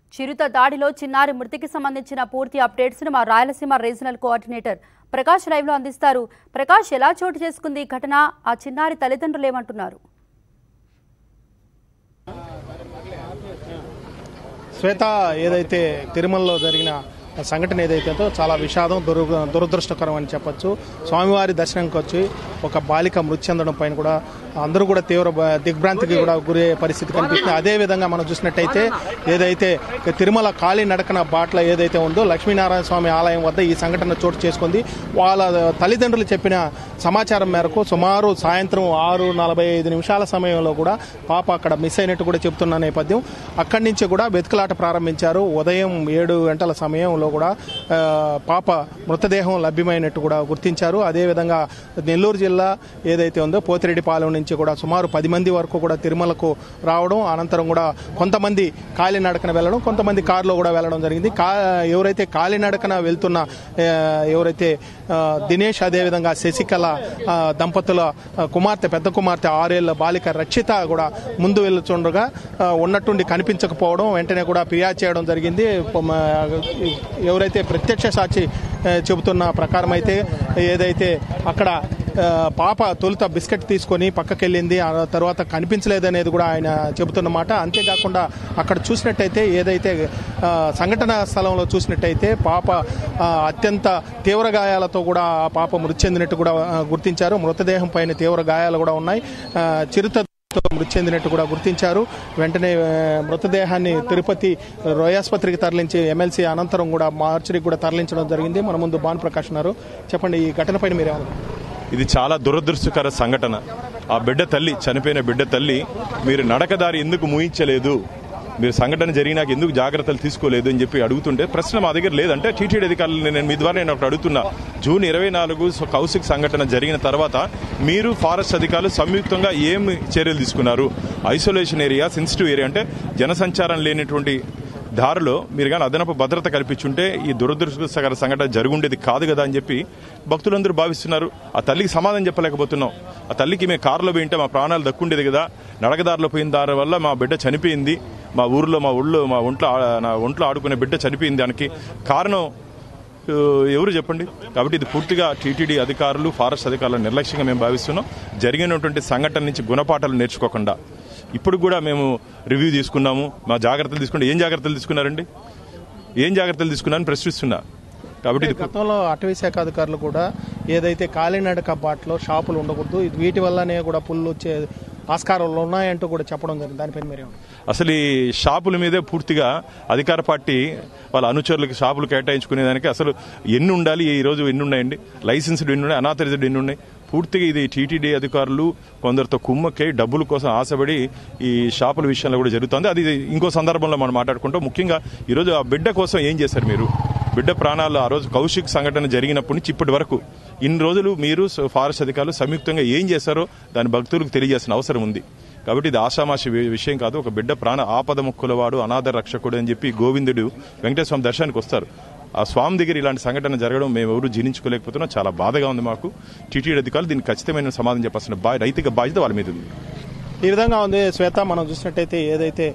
చిరుత దాడిలో చిన్నారి మృతికి సంబంధించిన పూర్తి అప్డేట్స్ ను మా Rayalaseema regional coordinator Prakash live లో అందిస్తారు ప్రకాష్ ఎలా చోటు చేసుకుంది ఈ ఘటన ఆ చిన్నారి తల్లిదండ్రులు ఏమంటున్నారు శ్వేత ఏదైతే తిరుమలలో జరిగిన సంఘటన ఏదైతే ఉందో చాలా విషాదం దురు దురదృష్టకరం అని చెప్పొచ్చు స్వామివారి దర్శనంకి వచ్చి ఒక బాలిక మృతి చెందడం పైన కూడా అందరూ కూడా తీవ్ర బ- దిగ్భ్రాంతికి కూడా గురయ్యే పరిస్థితి కనిపిస్తుంది అదే విధంగా మనం చూసినట్టయితే ఏదైతే తిరుమల కాళీ నడకన బాట్ల ఏదైతే ఉందో లక్ష్మీనారాయణ స్వామి ఆలయం వద్ద ఈ సంఘటన చోటు చేసుకుంది వాళ్ళ తల్లిదండ్రులు చెప్పిన సమాచారం మేరకు సుమారు సాయంత్రం ఆరు నలభై ఐదు నిమిషాల సమయంలో కూడా పాప అక్కడ మిస్ అయినట్టు కూడా చెప్తున్న నేపథ్యం అక్కడి నుంచి కూడా వెతుకులాట ప్రారంభించారు ఉదయం ఏడు గంటల సమయంలో కూడా ఆ, పాప మృతదేహం లభ్యమైనట్టు కూడా గుర్తించారు అదేవిధంగా నెల్లూరు జిల్లా ఏదైతే ఉందో పోతిరెడ్డిపాలెం నుంచి కూడా సుమారు పది మంది వరకు కూడా తిరుమలకు రావడం అనంతరం కూడా కొంతమంది కాలినడకన వెళ్ళడం కొంతమంది కారులో కూడా వెళ్ళడం జరిగింది కా ఎవరైతే కాలినడకన వెళ్తున్న ఆ, ఎవరైతే ఆ, దినేష్ అదేవిధంగా శశికళ ఆ, దంపతుల ఆ, కుమార్తె పెద్ద కుమార్తె ఆరేళ్ల బాలిక రక్షిత కూడా ముందు వెళ్తుండగా ఆ, ఉన్నట్టుండి కనిపించకపోవడం వెంటనే కూడా ఫిర్యాదు చేయడం జరిగింది ప- మ- ఎవరైతే ప్రత్యక్ష సాక్షి ఆ, చెబుతున్న ప్రకారం అయితే ఏదైతే అక్కడ ఆ, పాప తొలుత బిస్కెట్ తీసుకొని పక్కకెళ్ళింది ఆ తర్వాత కనిపించలేదనేది కూడా ఆయన చెబుతున్నమాట అంతేకాకుండా అక్కడ చూసినట్టయితే ఏదైతే ఆ, సంఘటన స్థలంలో చూసినట్టయితే పాప ఆ, అత్యంత తీవ్ర గాయాలతో కూడా ఆ పాప మృతి చెందినట్టు కూడా ఆ, గుర్తించారు మృతదేహం పైన తీవ్ర గాయాలు కూడా ఉన్నాయి ఆ, చిరుత తో మృతి చెందినట్టు కూడా గుర్తించారు వెంటనే ఆ, మృతదేహాన్ని తిరుపతి రోయాస్పత్రికి తరలించి ఎమ్మెల్సీ అనంతరం కూడా మార్చికి కూడా తరలించడం జరిగింది మన ముందు భాను ప్రకాష్ ఉన్నారు చెప్పండి ఈ ఘటన పైన మీరు ఇది చాలా దురదృష్టకర సంఘటన ఆ బిడ్డ తల్లి చనిపోయిన బిడ్డ తల్లి మీరు నడకదారి ఎందుకు ముయించలేదు మీరు సంఘటన జరిగినాక ఎందుకు జాగ్రత్తలు తీసుకోలేదు అని చెప్పి అడుగుతుంటే ప్రశ్న మా దగ్గర లేదంటే టీటీడీ అధికారులు నేను మీ ద్వారా నేను ఒకటి అడుగుతున్నా జూన్ ఇరవై నాలుగు కౌశిక్ సంఘటన జరిగిన తర్వాత మీరు ఫారెస్ట్ అధికారులు సంయుక్తంగా ఏం చర్యలు తీసుకున్నారు ఐసోలేషన్ ఏరియా సెన్సిటివ్ ఏరియా అంటే జనసంచారం లేనటువంటి దారిలో మీరు కానీ అదనపు భద్రత కల్పించుంటే ఈ దురదృష్టకర సంఘటన జరుగుండేది కాదు కదా అని చెప్పి భక్తులందరూ భావిస్తున్నారు ఆ తల్లికి సమాధానం చెప్పలేకపోతున్నాం ఆ తల్లికి మేము కారులో పోయింటే మా ప్రాణాలు దక్కుండేది కదా నడకదారిలో పోయిన దారి వల్ల మా బిడ్డ చనిపోయింది మా ఊర్లో మా ఊళ్ళో మా ఒంట్లో ఆ- నా ఒంట్లో ఆడుకునే బిడ్డ చనిపోయింది దానికి కారణం ఆ, ఎవరు చెప్పండి కాబట్టి ఇది పూర్తిగా టీటీడీ అధికారులు ఫారెస్ట్ అధికారుల నిర్లక్ష్యంగా మేము భావిస్తున్నాం జరిగినటువంటి సంఘటన నుంచి గుణపాఠాలు నేర్చుకోకుండా ఇప్పుడు కూడా మేము రివ్యూ తీసుకున్నాము మా జాగ్రత్తలు తీసుకుంటే ఏం జాగ్రత్తలు తీసుకున్నారండి ఏం జాగ్రత్తలు తీసుకున్నారని ప్రశ్నిస్తున్నా కాబట్టి ఇది గతంలో అటవీ శాఖ అధికారులు కూడా ఏదైతే కాలినడక బాటలో షాపులు ఉండకూడదు ఇది వీటి వల్లనే కూడా పుల్లు వచ్చే ఆస్కారాలు ఉన్నాయంటూ కూడా చెప్పడం జరిగింది దానిపైన మీరేమంటారు అసలు ఈ షాపుల మీదే పూర్తిగా అధికార పార్టీ వాళ్ళ అనుచరులకి షాపులు కేటాయించుకునేదానికి అసలు ఎన్ని ఉండాలి ఈ రోజు ఎన్ని ఉన్నాయండి లైసెన్స్డ్ ఎన్ని ఉన్నాయి అనాథరైజ్డ్ ఎన్ని ఉన్నాయి పూర్తిగా ఇది టీటీడీ అధికారులు కొందరితో కుమ్మక్కై డబ్బుల కోసం ఆశపడి ఈ షాపుల విషయంలో కూడా జరుగుతుంది అది ఇంకో సందర్భంలో మనం మాట్లాడుకుంటాం ముఖ్యంగా ఈరోజు ఆ బిడ్డ కోసం ఏం చేశారు మీరు బిడ్డ ప్రాణాలు ఆ రోజు కౌశిక్ సంఘటన జరిగినప్పటి నుంచి ఇప్పటి వరకు ఇన్ని రోజులు మీరు ఫారెస్ట్ అధికారులు సంయుక్తంగా ఏం చేశారో దాని భక్తులకు తెలియజేసిన అవసరం ఉంది కాబట్టి ఇది ఆషామాషి వి- విషయం కాదు ఒక బిడ్డ ప్రాణ ఆపద ముక్కులవాడు అనాథ రక్షకుడు అని చెప్పి గోవిందుడు వెంకటేశ్వర స్వామి దర్శనానికి వస్తారు ఆ స్వామి దగ్గర ఇలాంటి సంఘటన జరగడం మేము ఎవరు జీర్ణించుకోలేకపోతున్నాం చాలా బాధగా ఉంది మాకు టీటీడీ అధికారులు దీనికి ఖచ్చితమైన సమాధానం చెప్పాల్సిన బా నైతిక బాధ్యత వాళ్ళ మీద ఉంది ఈ విధంగా ఉంది శ్వేత మనం చూసినట్టయితే ఏదైతే